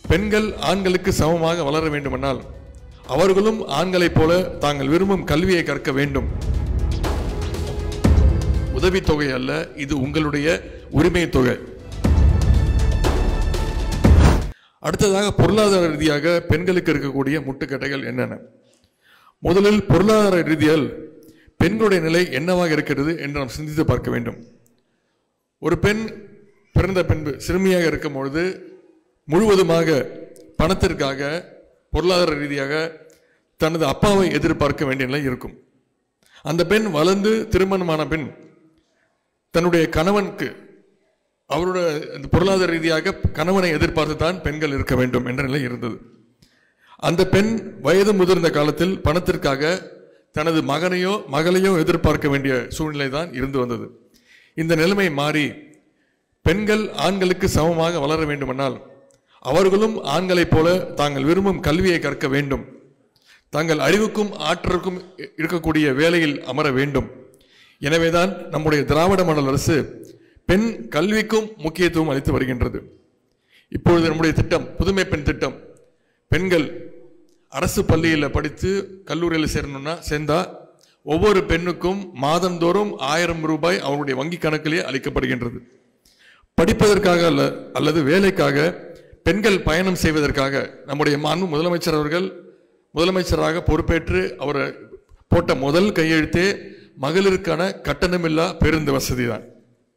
பெண்கள் ஆண்களுக்கு சமமாக வளர வேண்டுமென்றால் அவர்களும் ஆண்களைப் போல தாங்கள் விரும்பும் கல்வியை கற்க வேண்டும் உதவித்தொகை அல்ல இது உங்களுடைய உரிமை தொகை அடுத்ததாக பொருளாதார ரீதியாக பெண்களுக்கு இருக்கக்கூடிய முட்டுக்கட்டைகள் என்னென்ன முதலில் பொருளாதார ரீதியால் பெண்களுடைய நிலை என்னவாக இருக்கிறது என்று நாம் சிந்தித்து பார்க்க வேண்டும் ஒரு பெண் பிறந்த பின்பு சிறுமியாக இருக்கும் பொழுது முழுவதுமாக பணத்திற்காக பொருளாதார ரீதியாக தனது அப்பாவை எதிர்பார்க்க வேண்டிய நிலை இருக்கும் அந்த பெண் வளர்ந்து திருமணமான பின் தன்னுடைய கணவனுக்கு அவரோட அந்த பொருளாதார ரீதியாக கணவனை எதிர்பார்த்து தான் பெண்கள் இருக்க வேண்டும் என்ற நிலை இருந்தது அந்த பெண் வயது முதிர்ந்த காலத்தில் பணத்திற்காக தனது மகனையோ மகளையோ எதிர்பார்க்க வேண்டிய சூழ்நிலை தான் இருந்து வந்தது இந்த நிலைமை மாறி பெண்கள் ஆண்களுக்கு சமமாக வளர வேண்டுமென்றால் அவர்களும் ஆண்களைப் போல தாங்கள் விரும்பும் கல்வியை கற்க வேண்டும் தங்கள் அறிவுக்கும் ஆற்றலுக்கும் இருக்கக்கூடிய வேலையில் அமர வேண்டும் எனவேதான் நம்முடைய திராவிட மாடல் அரசு பெண் கல்விக்கும் முக்கியத்துவம் அளித்து வருகின்றது இப்பொழுது நம்முடைய திட்டம் புதுமை பெண் திட்டம் பெண்கள் அரசு பள்ளியில் படித்து கல்லூரியில் சேரணும்னா சேர்ந்தா ஒவ்வொரு பெண்ணுக்கும் மாதந்தோறும் ஆயிரம் ரூபாய் அவருடைய வங்கி கணக்கிலே அளிக்கப்படுகின்றது படிப்பதற்காக அல்ல அல்லது வேலைக்காக பெண்கள் பயணம் செய்வதற்காக நம்முடைய மாண்பு முதலமைச்சர் அவர்கள் முதலமைச்சராக பொறுப்பேற்று அவர் போட்ட முதல் கையெழுத்தே மகளிருக்கான கட்டணமில்லா பேருந்து வசதி தான்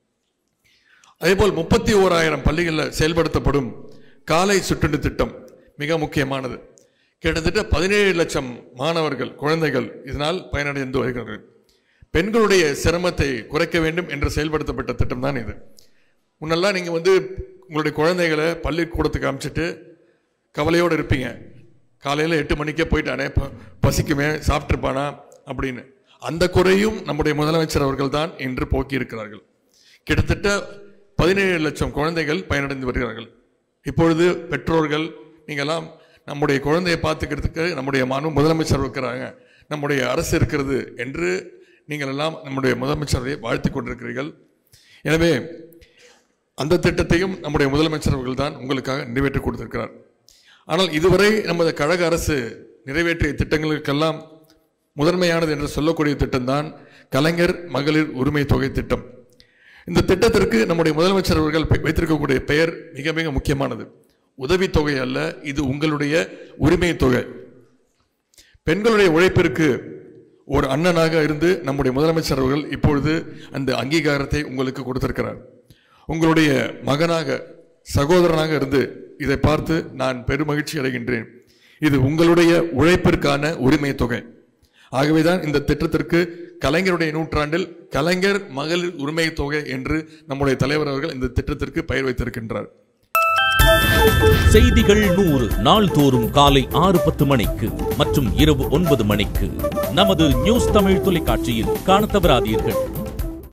அதேபோல் முப்பத்தி ஓராயிரம் பள்ளிகளில் செயல்படுத்தப்படும் காலை சுற்றுண்டு திட்டம் மிக முக்கியமானது கிட்டத்தட்ட பதினேழு லட்சம் மாணவர்கள் குழந்தைகள் இதனால் பயனடைந்து வருகிறார்கள் பெண்களுடைய சிரமத்தை குறைக்க வேண்டும் என்று செயல்படுத்தப்பட்ட திட்டம் தான் இது முன்னெல்லாம் நீங்கள் வந்து உங்களுடைய குழந்தைகளை பள்ளிக்கூடத்துக்கு அனுப்பிச்சிட்டு கவலையோடு இருப்பீங்க காலையில் எட்டு மணிக்கே போயிட்டானே ப- பசிக்குமே சாப்பிட்ருப்பானா அப்படின்னு அந்த குறையும் நம்முடைய முதலமைச்சர் அவர்கள் தான் இன்று போக்கி இருக்கிறார்கள் கிட்டத்தட்ட பதினேழு லட்சம் குழந்தைகள் பயனடைந்து வருகிறார்கள் இப்பொழுது பெற்றோர்கள் நீங்கள்லாம் நம்முடைய குழந்தையை பார்த்துக்கிறதுக்கு நம்முடைய மாண்பு முதலமைச்சர் இருக்கிறாங்க நம்முடைய அரசு இருக்கிறது என்று நீங்கள் எல்லாம் நம்முடைய முதலமைச்சரை வாழ்த்திக் கொண்டிருக்கிறீர்கள் எனவே அந்த திட்டத்தையும் நம்முடைய முதலமைச்சர் அவர்கள் தான் உங்களுக்காக நிறைவேற்றி கொடுத்திருக்கிறார் ஆனால் இதுவரை நமது கழக அரசு நிறைவேற்றிய திட்டங்களுக்கெல்லாம் முதன்மையானது என்று சொல்லக்கூடிய திட்டம்தான் கலைஞர் மகளிர் உரிமை தொகை திட்டம் இந்த திட்டத்திற்கு நம்முடைய முதலமைச்சர் அவர்கள் பெ- வைத்திருக்கக்கூடிய பெயர் மிக மிக முக்கியமானது உதவித்தொகை அல்ல இது உங்களுடைய உரிமை தொகை பெண்களுடைய உழைப்பிற்கு ஒரு அண்ணனாக இருந்து நம்முடைய முதலமைச்சர் அவர்கள் இப்பொழுது அந்த அங்கீகாரத்தை உங்களுக்கு கொடுத்திருக்கிறார் உங்களுடைய மகனாக சகோதரனாக இருந்து இதை பார்த்து நான் பெருமகிழ்ச்சி அடைகின்றேன் இது உங்களுடைய உழைப்பிற்கான உரிமை தொகை ஆகவேதான் இந்த திட்டத்திற்கு கலைஞருடைய நூற்றாண்டில் கலைஞர் மகளிர் உரிமை தொகை என்று நம்முடைய தலைவர் அவர்கள் இந்த திட்டத்திற்கு பெயர் வைத்திருக்கின்றார் செய்திகள் நூறு நாள்தோறும் காலை ஆறு பத்து மணிக்கு மற்றும் இரவு ஒன்பது மணிக்கு நமது நியூஸ் தமிழ் தொலைக்காட்சியில் காணத் தவறாதீர்கள்